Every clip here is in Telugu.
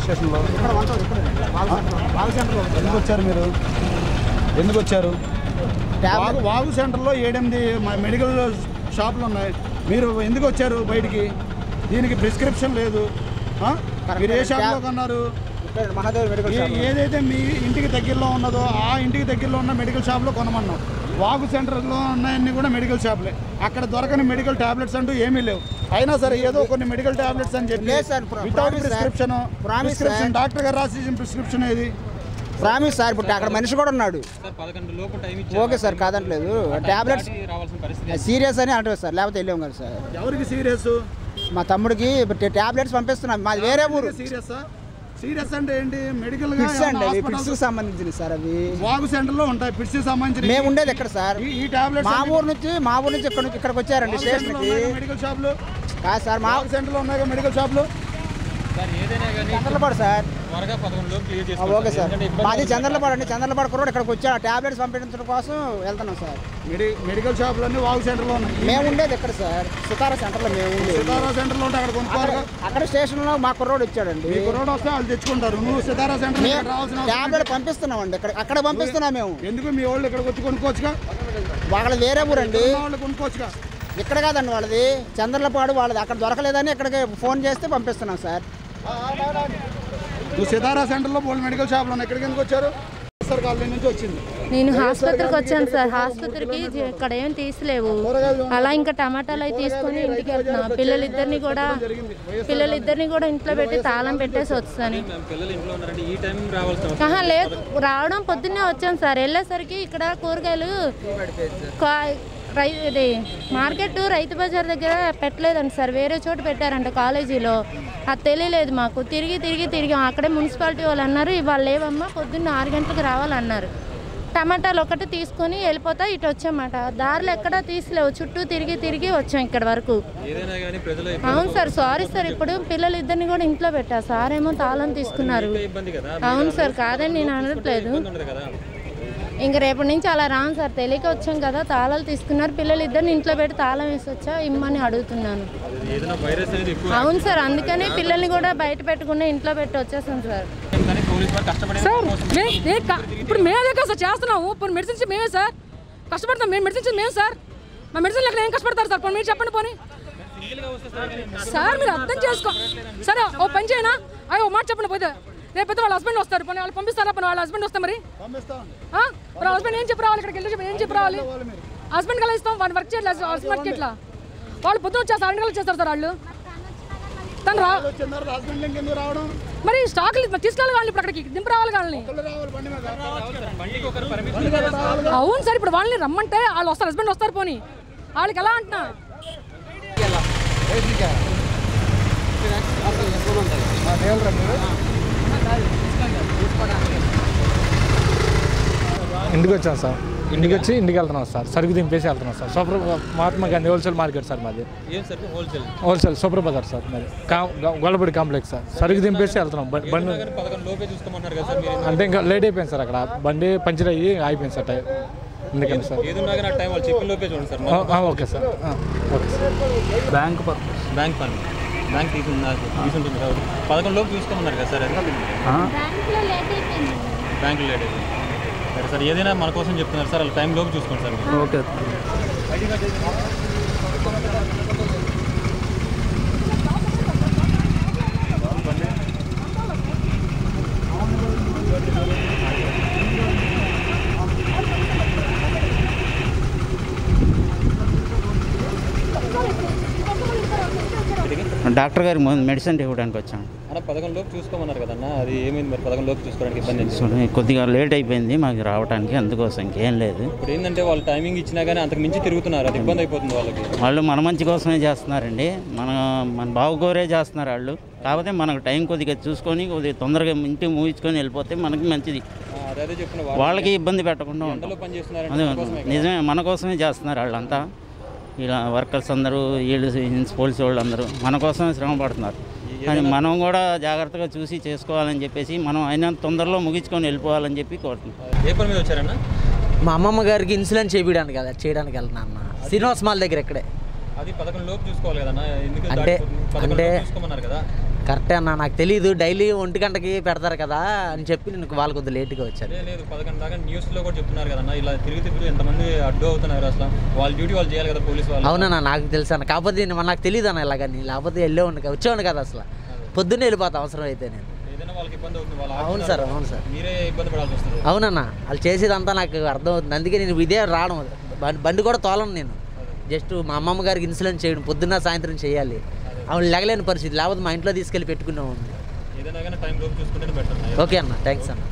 స్టేషన్లో ఎందుకు వచ్చారు మీరు ఎందుకు వచ్చారు వాగు వాగు సెంటర్లో ఏడెనిమిది మ- మెడికల్ షాపులు ఉన్నాయి మీరు ఎందుకు వచ్చారు బయటికి దీనికి ప్రిస్క్రిప్షన్ లేదు ఆ? మీరు ఏ షాప్లో కొన్నారు మహాదేవ్ మెడికల్ ఏ- ఏదైతే మీ ఇంటికి దగ్గరలో ఉన్నదో ఆ ఇంటికి దగ్గరలో ఉన్న మెడికల్ షాప్లో కొనమన్నాం వాగు సెంటర్లో ఉన్నాయన్నీ కూడా మెడికల్ షాపులే అక్కడ దొరకని మెడికల్ టాబ్లెట్స్ అంటూ ఏమీ లేవు అయినా సరే ఏదో కొన్ని మెడికల్ టాబ్లెట్స్ అని చెప్పి లేదు సార్, ప్ర- without promise sir. Prescription promise prescription sir. Doctor గారు రాసి ప్రిస్క్రిప్షన్ ఏది ప్రామిస్ సార్ ఇప్పుడు అక్కడ మనిషి కూడా ఉన్నాడు సార్ పదకొండు లోపు టైం ఓకే సార్ కాదంటలేదు టాబ్లెట్స్ రావాల్సిన పరిస్థితి సీరియస్ అని అంటారు సార్ లేకపోతే వెళ్ళాం కదా సార్ ఎవరికి సీరియస్ మా తమ్ముడికి టాబ్లెట్స్ పంపిస్తున్నాం మాది వేరే ఊరు సీరియస్ సీరియస్ అంటే ఏంటి మెడికల్ గా ఫిట్స్ అండి అవి హాస్పిటల్స్ ఫిట్స్కి సంబంధించింది సార్ అవి వాగు సెంటర్ లో ఉంటాయి పిట్స్ సంబంధించి మేము ఉండేది ఎక్కడ సార్ ఈ టాబ్లెట్స్ మా ఊరు నుంచి మా ఊరు నుంచి ఇక్కడ నుంచి ఇక్కడికి వచ్చారండి స్టేషన్కి మెడికల్ షాపులు కాదు సార్ మా వాగు సెంటర్ లో ఉన్నాయి మెడికల్ షాపులు సార్ ఏదైనా కానీ చంద్రలపాడు సార్ త్వరగా పదకొండు లోపు క్లియర్ ఆ, చేసుకోవాలి ఓకే సార్ ఎందుకంటే ఇబ్బంది మాది చంద్రలపాడు అండి చంద్రలపాడు కూడా ఇక్కడికి వచ్చా టాబ్లెట్స్ పంపించడం కోసం వెళ్తున్నాం సార్ మెడి మెడికల్ షాపులు అన్ని వాగు సెంటర్ లో ఉన్నాయి మేము ఉండేది ఎక్కడ సార్ సితారా సెంటర్లో మేము ఉండేది సితారా సెంటర్ లో ఉంటే అక్కడ కొనుక్కోవాలి అక్కడ అక్కడ స్టేషన్లో మా కుర్రోడు ఇచ్చాడండి మీ కుర్రోడు వస్తే వాళ్ళు తెచ్చుకుంటారు నువ్వు సితారా సెంటర్ మేము రావాల్సిన అవసరం టాబ్లెట్ పంపిస్తున్నామండి ఇక్కడ అక్కడ పంపిస్తున్నాం మేము లేదు. ఎందుకు మీ వాళ్ళు ఇక్కడికి వచ్చి కొనుక్కోవచ్చుగా వాళ్ళ వేరే ఊరండి మా వాళ్ళు కొనుక్కోవచ్చుగా ఇక్కడ కాదండి వాళ్ళది చంద్రలపాడు వాళ్ళది అక్కడ దొరకలేదని ఇక్కడికి ఫోన్ చేస్తే పంపిస్తున్నాం సార్ నువ్వు సితారా సెంటర్ లో బోల్డ్ మెడికల్ షాపులు ఉన్నాయి ఇక్కడికి ఎందుకు వచ్చారు సార్ కాలనీ నుంచి వచ్చింది నేను ఆసుపత్రికి వచ్చాను సార్ ఆసుపత్రికి జ- ఇక్కడ ఏం తీసలేవు అలా ఇంకా టమాటాలు అవి తీసుకొని ఇంటికి వెళ్తున్నా పిల్లలిద్దరిని కూడా పిల్లలిద్దరిని కూడా ఇంట్లో పెట్టి తాళం పెట్టేసి వస్తాను మేము పిల్లలు ఇంట్లో ఉన్నారంటే ఈ టైం రావాల్సిన అవసరం ఆహా లేదు రావడం పొద్దున్నే వచ్చాను సార్ వెళ్ళేసరికి ఇక్కడ కూరగాయలు కా- రై ఇది మార్కెట్ రైతు బజార్ దగ్గర పెట్టలేదండి సార్ వేరే చోట పెట్టారంట కాలేజీలో అది తెలియలేదు మాకు తిరిగి తిరిగి తిరిగి అక్కడే మున్సిపాలిటీ వాళ్ళు అన్నారు ఇవాళ లేవమ్మా పొద్దున్న ఆరు గంటలకు రావాలన్నారు టమాటాలు ఒకటి తీసుకొని వెళ్ళిపోతా ఇటు వచ్చామాట దారిలో ఎక్కడా తీసలేవు చుట్టూ తిరిగి తిరిగి వచ్చాం ఇక్కడ వరకు ఏదైనా కానీ ప్రజలు అవును సార్ సారీ సార్ ఇప్పుడు పిల్లలు ఇద్దరిని కూడా ఇంట్లో పెట్టా సార్ ఏమో తాళం తీసుకున్నారు ఇబ్బంది కదా అవును సార్ కాదని నేను అనట్లేదు ఇబ్బంది ఉండదు కదా ఇంక రేపటి నుంచి అలా రాను సార్ తెలియక వచ్చాం కదా తాళాలు తీసుకున్నారు పిల్లలు ఇద్దరిని ఇంట్లో పెట్టి తాళం వేసి వచ్చా ఇమ్మని అడుగుతున్నాను ఏదైనా వైరస్ అనేది ఎక్కువ అవును సార్ అందుకనే పిల్లల్ని కూడా బయట పెట్టకుండా ఇంట్లో పెట్టి వచ్చేసాం సార్ కానీ పోలీసు వారు కష్టపడే సార్ మే మే కా- ఇప్పుడు మేమే కదా సార్ చేస్తున్నాము ఇప్పుడు మెడిసిన్స్ మేమే సార్ కష్టపడతాం మేము మెడిసిన్స్ మేము సార్ మా మెడిసిన్ ఎక్కడ ఏం కష్టపడతారు సార్ పోనీ మీరు చెప్పండి పోనీ సార్ మీరు అర్థం చేసుకో సరే ఓ పని చేయనా అయ్యో ఓ మాట చెప్పండి పోతే రేపు వాళ్ళ హస్బెండ్ వస్తారు పోనీ వాళ్ళు పంపిస్తారా పోనీ వాళ్ళ హస్బెండ్ వస్తే మరి పంపిస్తామండి ఆ? మరి వాళ్ళ హస్బెండ్ ఏం చెప్పి రావాలి ఇక్కడికి వెళ్ళి చెప్పి ఏం చెప్పి రావాలి హస్బెండ్ కల్లా ఇస్తాం వాళ్ళు వర్క్ చేయట్లేదు హస్బెండ్ ఎట్లా వాళ్ళు పొద్దున వచ్చేస్తారు ఆరు గంటలకు చేస్తారు సార్ వాళ్ళు తను రా వచ్చిన తర్వాత హస్బెండ్ ఇంకెందుకు రావడం మరి స్టాక్ తీసుకెళ్ళాలి వాళ్ళని ఇప్పుడు అక్కడికి దింపు రావాలి వాళ్ళని వాళ్ళు రావాలి బండి మీద బండికి ఒకరు పర్మిషన్ అవును సార్ ఇప్పుడు వాళ్ళని రమ్మంటే వాళ్ళు వస్తారు హస్బెండ్ వస్తారు పోనీ వాళ్ళకి ఎలా అంటున్నా ఇంటికి వచ్చాం సార్ ఇంటికి వచ్చి ఇంటికి వెళ్తున్నాం సార్ సరుకు దింపేసి వెళ్తున్నాం sir super Mahatma Gandhi wholesale market sir మాది ఏం సార్ హోల్సేల్ హోల్సేల్ సూపర్ బజార్ సార్ మరి కా గొల్లపూడి కాంప్లెక్స్ సార్ సరుకు దింపేసి వెళ్తున్నాం బండి బండి కానీ పదకొండు లోపే చూసుకోమన్నారు కదా సార్ మీరు అంటే ఇంకా లేట్ అయిపోయింది సార్ అక్కడ బండి పంచర్ అయ్యి ఆగిపోయింది సార్ టైర్ ఎందుకని సార్ ఏది ఉన్నా కానీ ఆ టైం వాళ్ళు చెప్పిన లోపే చూడండి సార్ ఆ, ఆ, ఓకే సార్ ఆ, okay sir bank purpose bank పని బ్యాంక్ తీసుకున్నారు తీసుకుంటుంది కాబట్టి పదకొండు లోపు చూసుకోమన్నారు కదా సార్ అది బ్యాంకులో లేట్ అయిపోయింది సరే సార్ ఏదైనా మన కోసం చెప్తున్నారు సార్ వాళ్ళ టైం లోపు చూసుకోండి సార్ మీరు. ఓకే డాక్టర్ గారికి మొ- మెడిసిన్ ఇవ్వడానికి వచ్చాను అన్న పదకొండు లోపు చూసుకోమన్నారు కదన్న అది ఏమైంది మరి పదకొండు లోపు చూసుకోవడానికి ఇబ్బంది ఏంటి? సో కొద్దిగా లేట్ అయిపోయింది మాకు రావడానికి అందుకోసం ఇంకేం లేదు ఇప్పుడు ఏంటంటే వాళ్ళు టైమింగ్ ఇచ్చినా కానీ అంతకు మించి తిరుగుతున్నారు అది ఇబ్బంది అయిపోతుంది వాళ్ళకి వాళ్ళు మన మంచి కోసమే చేస్తున్నారండి మన మన బావుకోరే చేస్తున్నారు వాళ్ళు కాకపోతే మనకు టైం కొద్దిగా చూసుకొని కొద్దిగా తొందరగా ఇంటికి ముగించుకొని వెళ్ళిపోతే మనకి మంచిది ఆ, అదే అదే చెప్తున్నా వాళ్ళకి ఇబ్బంది పెట్టకుండా ఉంటాం ఎండలో పని చేస్తున్నారంటే అదే మన కోసమే కదా. నిజమే మన కోసమే చేస్తున్నారు వాళ్ళంతా ఇలా వర్కర్స్ అందరూ వీళ్ళు పోలీసు వాళ్ళు అందరూ మన కోసమే శ్రమ పడుతున్నారు కానీ మనం కూడా జాగ్రత్తగా చూసి చేసుకోవాలని చెప్పేసి మనం అయినా తొందరలో ముగించుకొని వెళ్ళిపోవాలని చెప్పి కోరుతున్నాం ఏ పని మీద వచ్చారన్న మా అమ్మమ్మ గారికి ఇన్సులిన్ చేయించడానికి కదా చేయడానికి వెళ్తున్నా అన్న శ్రీనివాస్ మాల్ దగ్గర ఇక్కడే అది పదకొండు లోపు చూసుకోవాలి కదన్న ఎందుకు అంటే- దాటిపోతుంది? పదకొండు అంటే- లోపు చూసుకోమన్నారు కదా కరెక్టే అన్న నాకు తెలియదు డైలీ ఒంటి గంటకి పెడతారు కదా అని చెప్పి నేను వాళ్ళు కొద్దిగా లేట్గా వచ్చాను అదే లేదు పదకొండు దాకా న్యూస్లో కూడా చెప్తున్నారు కదన్న ఇలా తిరిగి తిరిగి ఎంతమంది అడ్డు అవుతున్నారు అసలు వాళ్ళ డ్యూటీ వాళ్ళు చేయాలి కదా పోలీసు వాళ్ళు అవునన్నా నాకు తెలుసు అన్న కాకపోతే నేను- నాకు తెలియదు అన్న ఇలాగని లేకపోతే వెళ్ళేవాడిని కదా వచ్చేవాడిని కదా అసలు పొద్దున్నే వెళ్ళిపోతా అవసరం అయితే నేను ఏదైనా వాళ్ళకి ఇబ్బంది అవుతుంది వాళ్ళు అవును ఆపుతున్నారు సార్ కదా. అవును సార్ మీరే ఇబ్బంది పడాల్సి వస్తుంది అవునన్నా వాళ్ళు చేసేదంతా నాకు అర్థమవుతుంది అందుకే నేను ఇదే రావడం బండి బండి కూడా తోలను నేను జస్ట్ మా అమ్మమ్మ గారికి ఇన్సులెన్స్ చేయడం పొద్దున్న సాయంత్రం చేయాలి ఆవిడ లెగలేని పరిస్థితి లేకపోతే మా ఇంట్లో తీసుకెళ్ళి పెట్టుకున్నాం ఏదైనా కానీ టైం లోపు చూసుకుంటే బెటర్ ఓకే అన్న థ్యాంక్స్ అన్న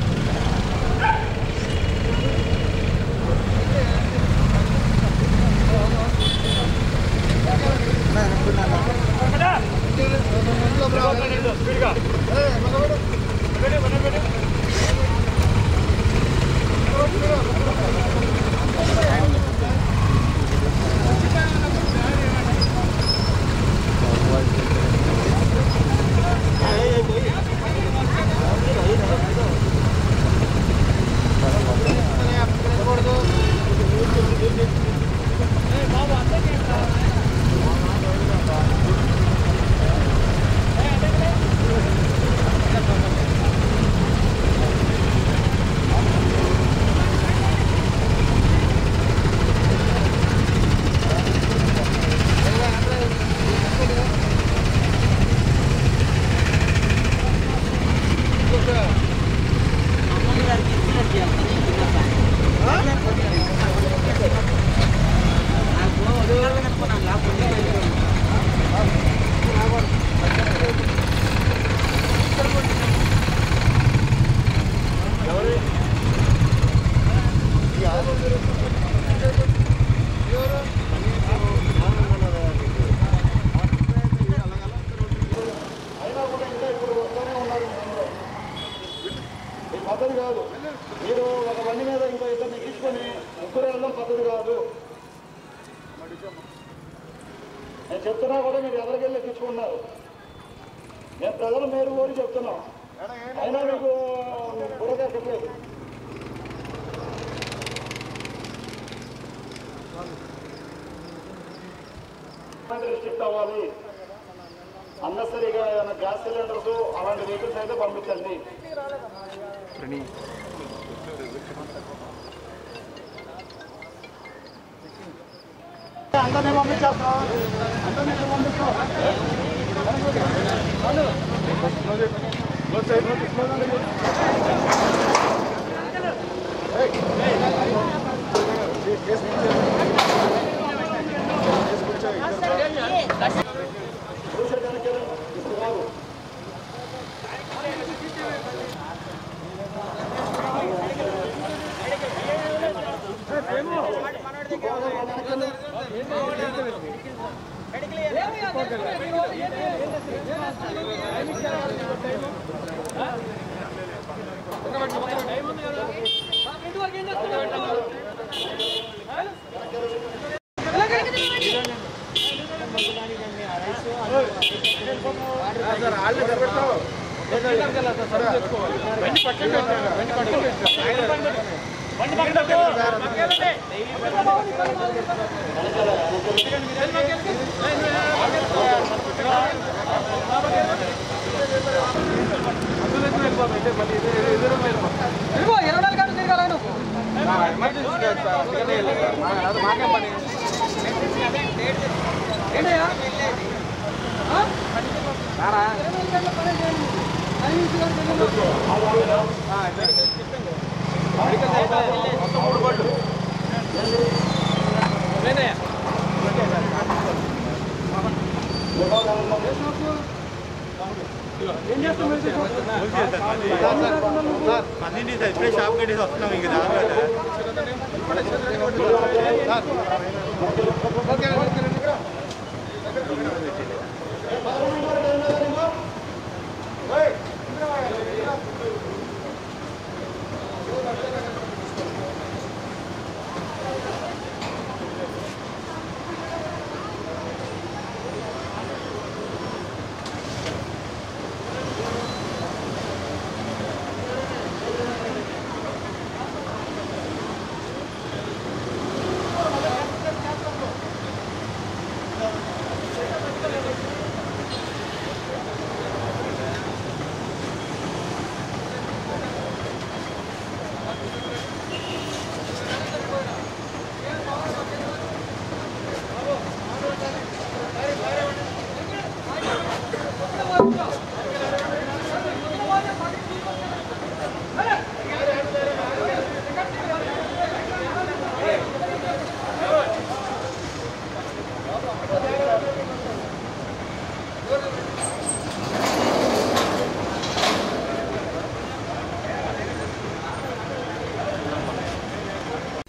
ఇది పద్ధతి కాదు మీరు ఒక బండి మీద ఇంకో ఇద్దరు ఎక్కించుకొని ముగ్గురు వెళ్ళడం పద్ధతి కాదు నేను చెప్తున్నా కూడా మీరు ఎదరికెళ్ళి ఎక్కించుకున్నారు నేను ప్రజలు మీరు కూడా చెప్తున్నాం అయినా మీకు బుర్రగా చెప్పలేదు రిస్ట్రిక్ట్ అవ్వాలి అన్నసరిగా ఏమైనా గ్యాస్ సిలిండర్స్ అలాంటి వెహికల్స్ అయితే పంపించండి అందరినీ పంపించేస్తాం అందరినీ పంపిస్తాం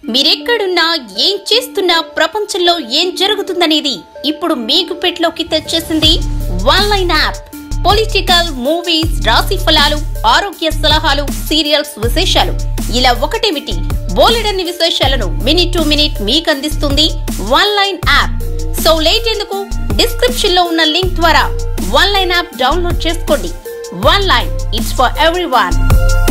మీరెక్కడున్నా ఏం చేస్తున్నా ప్రపంచంలో ఏం జరుగుతుందనేది ఇప్పుడు మీకు పెట్లోకి తెచ్చేసింది one line app political movies రాశి ఫలాలు ఆరోగ్య సలహాలు సీరియల్స్ విశేషాలు ఇలా ఒకటేమిటి బోలెడన్ని విశేషాలను మినిట్ టు మినిట్ మీకు అందిస్తుంది one line app so late ఎందుకు డిస్క్రిప్షన్ లో ఉన్న లింక్ ద్వారా వన్ లైన్ యాప్ డౌన్లోడ్ చేసుకోండి one line it's for every